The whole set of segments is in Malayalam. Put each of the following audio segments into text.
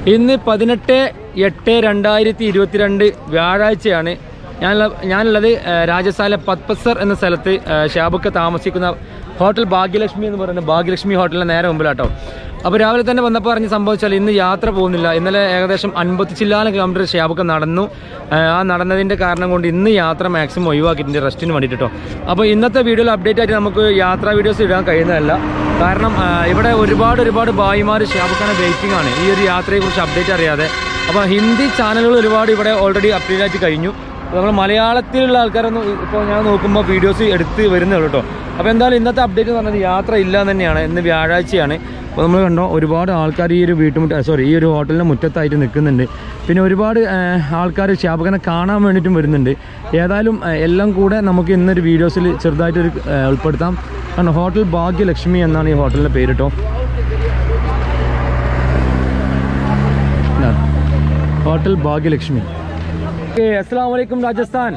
ഇന്ന് പതിനെട്ട് എട്ട് രണ്ടായിരത്തി ഇരുപത്തിരണ്ട് വ്യാഴാഴ്ചയാണ് ഞാനുള്ള ഞാനുള്ളത് ആ, രാജസ്ഥാനിലെ പത്പസർ എന്ന സ്ഥലത്ത് ആ, ഷാബുക്ക താമസിക്കുന്ന ഹോട്ടൽ ഭാഗ്യലക്ഷ്മി എന്ന് പറയുന്ന ഭാഗ്യലക്ഷ്മി ഹോട്ടലിൻ്റെ നേരെ മുമ്പിലാട്ടോ അപ്പോൾ രാവിലെ തന്നെ വന്നപ്പോൾ പറഞ്ഞ് സംഭവിച്ചാൽ ഇന്ന് യാത്ര പോകുന്നില്ല ഇന്നലെ ഏകദേശം അൻപത്തി ചില്ലാനം കിലോമീറ്റർ ഷാബുക്ക നടന്നു ആ, ആ നടന്നതിൻ്റെ കാരണം കൊണ്ട് ഇന്ന് യാത്ര മാക്സിമം ഒഴിവാക്കിയിട്ടുണ്ട് റെസ്റ്റിന് വേണ്ടിയിട്ട് കേട്ടോ അപ്പോൾ ഇന്നത്തെ വീഡിയോയിൽ അപ്ഡേറ്റ് ആയിട്ട് നമുക്ക് യാത്രാ വീഡിയോസ് ഇടാൻ കഴിയുന്നതല്ല കാരണം ആ, ഇവിടെ ഒരുപാട് ഒരുപാട് ഭായിമാർ ഷാബുഖാനെ വെയിറ്റിംഗ് ആണ് ഈ ഒരു യാത്രയെക്കുറിച്ച് അപ്ഡേറ്റ് അറിയാതെ അപ്പോൾ ഹിന്ദി ചാനലുകൾ ഒരുപാട് ഇവിടെ ഓൾറെഡി അപ്ഡേറ്റ് ആയിട്ട് കഴിഞ്ഞു അപ്പോൾ നമ്മൾ മലയാളത്തിലുള്ള ആൾക്കാരൊന്നും ഇപ്പോൾ ഞാൻ നോക്കുമ്പോൾ വീഡിയോസ് എടുത്ത് വരുന്നേ ഉള്ളൂ കേട്ടോ അപ്പോൾ എന്തായാലും ഇന്നത്തെ അപ്ഡേറ്റ് എന്ന് പറഞ്ഞത് യാത്ര ഇല്ല എന്ന് തന്നെയാണ് ഇന്ന് വ്യാഴാഴ്ചയാണ് അപ്പോൾ നമ്മൾ കണ്ടോ ഒരുപാട് ആൾക്കാർ ഈ ഒരു വീട്ടുമുറ്റ സോറി ഈ ഒരു ഹോട്ടലിൻ്റെ മുറ്റത്തായിട്ട് നിൽക്കുന്നുണ്ട് പിന്നെ ഒരുപാട് ആൾക്കാർ ഷാബുഖാനെ കാണാൻ വേണ്ടിയിട്ടും വരുന്നുണ്ട് ഏതായാലും ആ, എല്ലാം കൂടെ നമുക്ക് ഇന്നൊരു വീഡിയോസിൽ ചെറുതായിട്ടൊരു ആ, ഉൾപ്പെടുത്താം കാരണം ഹോട്ടൽ ഭാഗ്യലക്ഷ്മി എന്നാണ് ഈ ഹോട്ടലിൻ്റെ പേര് കേട്ടോ ഇതാണ്. ഹോട്ടൽ ഭാഗ്യലക്ഷ്മി ओके अस्सलाम वालेकुम राजस्थान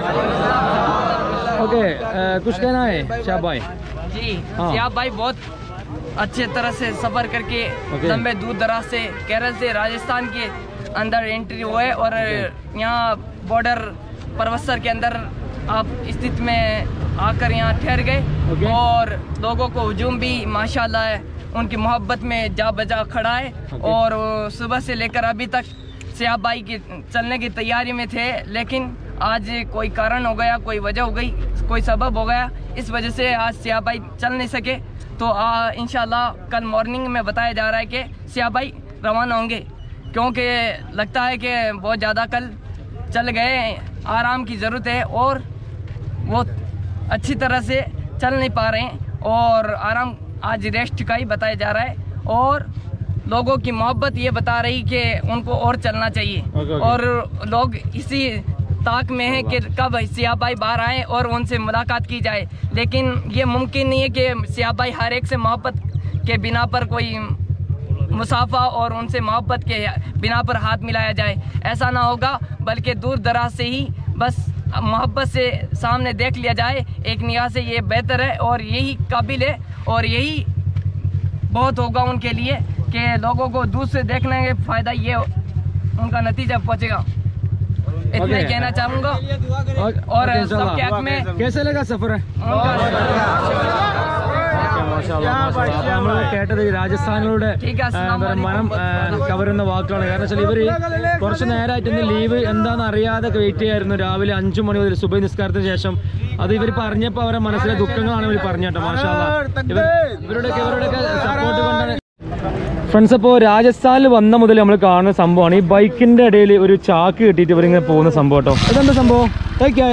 ओके अ, कुछ कहना है शाह भाई जी हाँ। सियाब भाई बहुत अच्छे तरह से सफर करके ओके। लंबे दूर दराज से केरल से राजस्थान के अंदर एंट्री हुए और यहाँ बॉर्डर परवसर के अंदर आप स्थित में आकर यहाँ ठहर ओके। गए और लोगों को हुजूम भी माशाल्लाह उनकी मोहब्बत में जा बजा खड़ा है ओके। और वो सुबह से लेकर अभी तक सियाब भाई की चलने की तैयारी में थे लेकिन आज कोई कारण हो गया कोई वजह हो गई कोई सबब हो गया इस वजह से आज सियाब भाई चल नहीं सके तो आ, इंशाल्लाह कल मॉर्निंग में बताया जा रहा है कि सियाब भाई रवाना होंगे क्योंकि लगता है कि बहुत ज़्यादा कल चल गए आराम की ज़रूरत है और वो अच्छी तरह से चल नहीं पा रहे हैं और आराम आज रेस्ट का ही बताया जा रहा है और लोगों की मोहब्बत ये बता रही कि उनको और चलना चाहिए ओके, ओके। और लोग इसी ताक में है कि कब सिया भाई बाहर आए और उनसे मुलाकात की जाए लेकिन ये मुमकिन नहीं है कि सिया भाई हर एक से मोहब्बत के बिना पर कोई मुसाफा और उनसे मोहब्बत के बिना पर हाथ मिलाया जाए ऐसा ना होगा बल्कि दूर दराज से ही बस मोहब्बत से सामने देख लिया जाए एक निगाह से ये बेहतर है और यही काबिल है और यही बहुत होगा उनके लिए कि लोगों को दूर से देखने का फायदा ये उनका नतीजा पहुंचेगा इतना ही ओके। कहना चाहूंगा और, और ओके, इंशाल्लाह। सबके हक में कैसे लगा सफर है നമ്മൾ കേട്ടത് ഈ രാജസ്ഥാനിലൂടെ ठीक है, ആ, अस्सलाम എന്താ പറയുക, മനം वालेकुम। ആ, കവരുന്ന വാക്കുകളാണ് കാരണം വെച്ചാൽ ഇവര് കുറച്ച് നേരമായിട്ട് ഇന്ന് ലീവ് എന്താണെന്ന് അറിയാതെ വെയിറ്റ് ചെയ്യായിരുന്നു രാവിലെ അഞ്ചു മണി മുതൽ സുബൈ നിസ്കാരത്തിന് ശേഷം അത് ഇവർ പറഞ്ഞപ്പോൾ അവരുടെ മനസ്സിലെ ദുഃഖങ്ങളാണ് ഇവർ പറഞ്ഞേട്ടോ മാഷാ ഇവർ ഇവരുടെയൊക്കെ ഇവരുടെയൊക്കെ സപ്പോർട്ട് കൊണ്ടാണ് ഫ്രണ്ട്സ് അപ്പോൾ രാജസ്ഥാനിൽ വന്ന മുതൽ നമ്മൾ കാണുന്ന സംഭവമാണ് ഈ ബൈക്കിന്റെ ഇടയിൽ ഒരു ചാക്ക് കെട്ടിയിട്ട് ഇവരിങ്ങനെ പോകുന്ന സംഭവം കേട്ടോ ഇതെന്താ സംഭവം ഇതൊക്കെയാ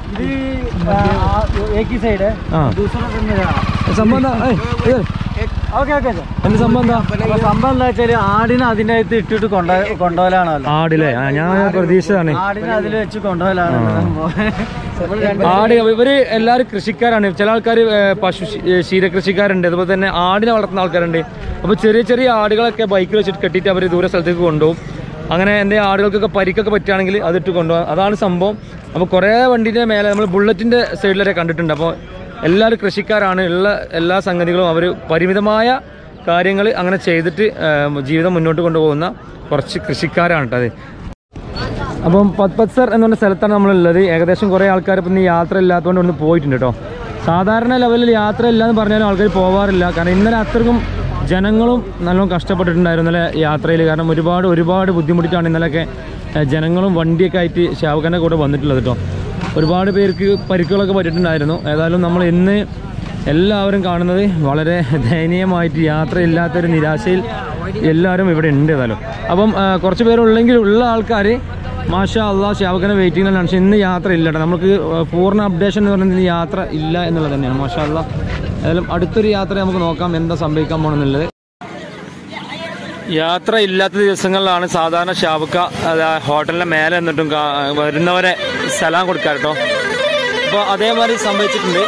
एक ही साइड है ആ दूसरा दिन में जाना സംഭവം എന്താ ഏയ്, ഇത് ഓക്കെ ഓക്കെ എന്ത് സംഭവം എന്താ സംഭവം എന്താ വെച്ചാല് ആടിനെ അതിന്റെ അകത്ത് ഇട്ടിട്ട് കൊണ്ട കൊണ്ടുപോലാണല്ലോ ആടില്ലേ ആ ഞാൻ പ്രതീക്ഷയാണ് ആടിനെ അതിൽ വെച്ച് കൊണ്ടുപോലാണ് ആട് ഇവര് എല്ലാവരും കൃഷിക്കാരാണ് ചില ആൾക്കാർ പശു ശീ- ഏ, ക്ഷീരകൃഷിക്കാരുണ്ട് അതുപോലെ തന്നെ ആടിനെ വളർത്തുന്ന ആൾക്കാരുണ്ട് അപ്പോൾ ചെറിയ ചെറിയ ആടുകളൊക്കെ ബൈക്കിൽ വെച്ചിട്ട് കെട്ടിയിട്ട് അവർ ദൂര സ്ഥലത്തേക്ക് കൊണ്ടുപോകും അങ്ങനെ എൻ്റെ ആടുകൾക്കൊക്കെ പരിക്കൊക്കെ പറ്റുകയാണെങ്കിൽ അതിട്ട് കൊണ്ടുപോകാം അതാണ് സംഭവം അപ്പോൾ കുറേ വണ്ടീൻ്റെ മേലെ നമ്മൾ ബുള്ളറ്റിൻ്റെ സൈഡിലൊക്കെ കണ്ടിട്ടുണ്ട് അപ്പോൾ എല്ലാവരും കൃഷിക്കാരാണ് ഉള്ള എല്ലാ സംഗതികളും അവർ പരിമിതമായ കാര്യങ്ങൾ അങ്ങനെ ചെയ്തിട്ട് ഏ, ജീവിതം മുന്നോട്ട് കൊണ്ടുപോകുന്ന കുറച്ച് കൃഷിക്കാരാണ് കേട്ടോ അത് അപ്പം പത്പത്സർ എന്ന് പറഞ്ഞ സ്ഥലത്താണ് നമ്മളുള്ളത് ഏകദേശം കുറേ ആൾക്കാർ ഇപ്പം ഇന്ന് യാത്ര ഇല്ലാത്തതുകൊണ്ട് ഒന്ന് പോയിട്ടുണ്ട് കേട്ടോ സാധാരണ ലെവലിൽ യാത്ര ഇല്ല എന്ന് പറഞ്ഞാലും ആൾക്കാർ പോവാറില്ല കാരണം ഇന്നലെ അത്രക്കും ജനങ്ങളും നല്ലോണം കഷ്ടപ്പെട്ടിട്ടുണ്ടായിരുന്നു ഇന്നലെ യാത്രയിൽ കാരണം ഒരുപാട് ഒരുപാട് ബുദ്ധിമുട്ടിട്ടാണ് ഇന്നലെയൊക്കെ ഏഹ്, ജനങ്ങളും വണ്ടിയൊക്കെ ആയിട്ട് ഷാവുഖാൻ്റെ കൂടെ വന്നിട്ടുള്ളത് കേട്ടോ ഒരുപാട് പേർക്ക് പരിക്കുകളൊക്കെ പറ്റിയിട്ടുണ്ടായിരുന്നു ഏതായാലും നമ്മൾ ഇന്ന് എല്ലാവരും കാണുന്നത് വളരെ ദയനീയമായിട്ട് യാത്രയില്ലാത്തൊരു നിരാശയിൽ എല്ലാവരും ഇവിടെ ഉണ്ട് ഏതായാലും അപ്പം ആ, കുറച്ച് പേരുള്ളെങ്കിൽ ഉള്ള ആൾക്കാർ മാഷാ അള്ളാഹ് ഷാവക്കനെ വെയിറ്റിംഗിലാണ് പക്ഷെ ഇന്ന് യാത്ര ഇല്ല കേട്ടോ നമുക്ക് ആ, പൂർണ്ണ അപ്ഡേഷൻ എന്ന് പറയുന്നത് ഇന്ന് യാത്ര ഇല്ല എന്നുള്ളത് തന്നെയാണ് മാഷാ അള്ളാഹ് ഏതായാലും അടുത്തൊരു യാത്ര നമുക്ക് നോക്കാം എന്താ സംഭവിക്കാൻ പോകണമെന്നുള്ളത് യാത്ര ഇല്ലാത്ത ദിവസങ്ങളിലാണ് സാധാരണ ഷാവുക്ക ഹോട്ടലിന്റെ മേലെ നിന്നിട്ടും കാ- വരുന്നവരെ സലാം കൊടുക്കാം കേട്ടോ അപ്പോൾ അതേമാതിരി സംഭവിച്ചിട്ടുണ്ട്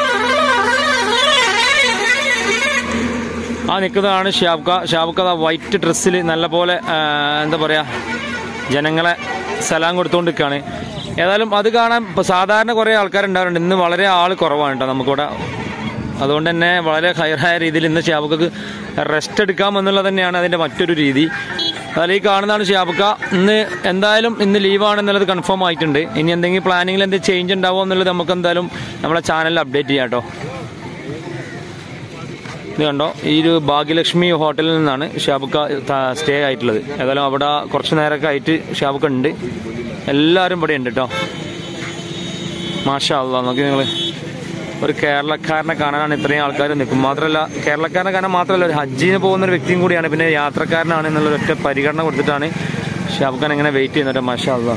ആ നിൽക്കുന്നതാണ് ഷാബ്ക ഷാബ്ക ആ വൈറ്റ് ഡ്രസ്സിൽ നല്ല പോലെ ആ, എന്താ പറയുക ജനങ്ങളെ സലാം കൊടുത്തുകൊണ്ട് നിൽക്കുകയാണ് ഏതായാലും അത് കാണാൻ ഇപ്പോൾ സാധാരണ കുറേ ആൾക്കാരുണ്ടാവാറുണ്ട് ഇന്ന് വളരെ ആൾ കുറവാണ് കേട്ടോ നമുക്കിവിടെ അതുകൊണ്ട് തന്നെ വളരെ ഹയറായ രീതിയിൽ ഇന്ന് ഷാബുക്കക്ക് റെസ്റ്റ് എടുക്കാം എന്നുള്ളത് തന്നെയാണ് അതിൻ്റെ മറ്റൊരു രീതി അതായത് ഈ കാണുന്നതാണ് ഷിയാബുക്ക ഇന്ന് എന്തായാലും ഇന്ന് ലീവാണ് എന്നുള്ളത് കൺഫേം ആയിട്ടുണ്ട് ഇനി എന്തെങ്കിലും പ്ലാനിങ്ങിൽ എന്തെങ്കിലും ചേഞ്ച് ഉണ്ടാവുമോ എന്നുള്ളത് നമുക്ക് എന്തായാലും നമ്മളെ ചാനലിൽ അപ്ഡേറ്റ് ചെയ്യാം കേട്ടോ ഇത് കണ്ടോ ഈ ഒരു ഭാഗ്യലക്ഷ്മി ഹോട്ടലിൽ നിന്നാണ് ഷാബുക്ക സ്റ്റേ ആയിട്ടുള്ളത് ഏതായാലും അവിടെ കുറച്ച് നേരമൊക്കെ ആയിട്ട് ഷാബുക്ക ഉണ്ട് എല്ലാവരും ഇവിടെ ഉണ്ട് കേട്ടോ മാഷാ അള്ളാ നോക്കി നിങ്ങൾ ഒരു കേരളക്കാരനെ കാണാനാണ് ഇത്രയും ആൾക്കാർ നിൽക്കും മാത്രമല്ല കേരളക്കാരനെ കാണാൻ മാത്രമല്ല ഒരു ഹജ്ജിന് പോകുന്ന ഒരു വ്യക്തിയും കൂടിയാണ് പിന്നെ യാത്രക്കാരനാണ് എന്നുള്ള ഒറ്റ പരിഗണന കൊടുത്തിട്ടാണ് ഷാബുഖാൻ ഇങ്ങനെ വെയിറ്റ് ചെയ്യുന്നത് മാഷാ അള്ളാ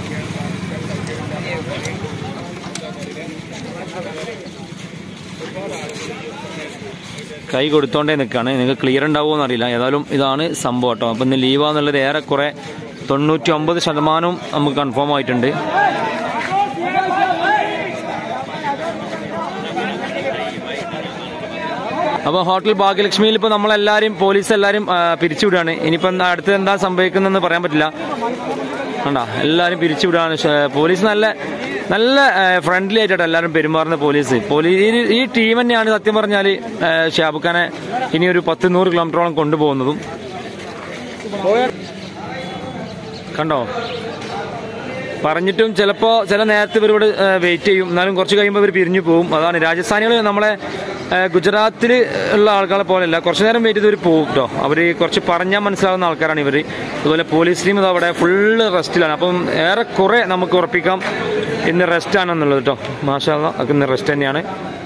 കൈ കൊടുത്തോണ്ടേ നിൽക്കുകയാണ് നിങ്ങൾക്ക് ക്ലിയർ ഉണ്ടാവുമോ എന്നറിയില്ല ഏതായാലും ഇതാണ് സംഭവം കേട്ടോ അപ്പം ഇന്ന് ലീവാന്നുള്ളത് ഏറെക്കുറെ തൊണ്ണൂറ്റി ഒമ്പത് ശതമാനവും നമുക്ക് കൺഫേം ആയിട്ടുണ്ട് അപ്പോൾ ഹോട്ടൽ ഭാഗ്യലക്ഷ്മിയിൽ ഇപ്പോൾ നമ്മളെല്ലാവരും പോലീസ് എല്ലാവരും ആ, പിരിച്ചുവിടുകയാണ് ഇനിയിപ്പം എന്താ- അടുത്ത് എന്താ സംഭവിക്കുന്നതെന്ന് പറയാൻ പറ്റില്ല കണ്ടാ എല്ലാവരും പിരിച്ചുവിടുകയാണ് ശ- പോലീസ് നല്ല നല്ല ഫ്രണ്ട്ലി ആയിട്ടാണ് എല്ലാവരും പെരുമാറുന്ന പോലീസ് പോലീസ് ഈ ടീം തന്നെയാണ് സത്യം പറഞ്ഞാൽ ഷാബുഖാനെ ഇനി ഒരു പത്ത് നൂറ് കിലോമീറ്ററോളം കൊണ്ടുപോകുന്നതും കണ്ടോ പറഞ്ഞിട്ടും ചിലപ്പോൾ ചില നേരത്തെ ഇവർ ഇവിടെ വെയിറ്റ് ചെയ്യും എന്നാലും കുറച്ച് കഴിയുമ്പോൾ ഇവർ പിരിഞ്ഞു പോകും അതാണ് രാജസ്ഥാനികൾ നമ്മളെ ഗുജറാത്തിൽ ഉള്ള ആൾക്കാരെ പോലെയല്ല കുറച്ച് നേരം വെയിറ്റ് ചെയ്ത് ഇവർ പോകും കേട്ടോ അവർ കുറച്ച് പറഞ്ഞാൽ മനസ്സിലാവുന്ന ആൾക്കാരാണ് ഇവർ അതുപോലെ പോലീസ് ടീം ഇത് അവിടെ ഫുള്ള് റെസ്റ്റിലാണ് അപ്പം ഏറെക്കുറെ നമുക്ക് ഉറപ്പിക്കാം ഇന്ന് റെസ്റ്റ് ആണെന്നുള്ളത് കേട്ടോ മാഷാ അല്ലാ, അതൊക്കെ ഇന്ന് റെസ്റ്റ് തന്നെയാണ്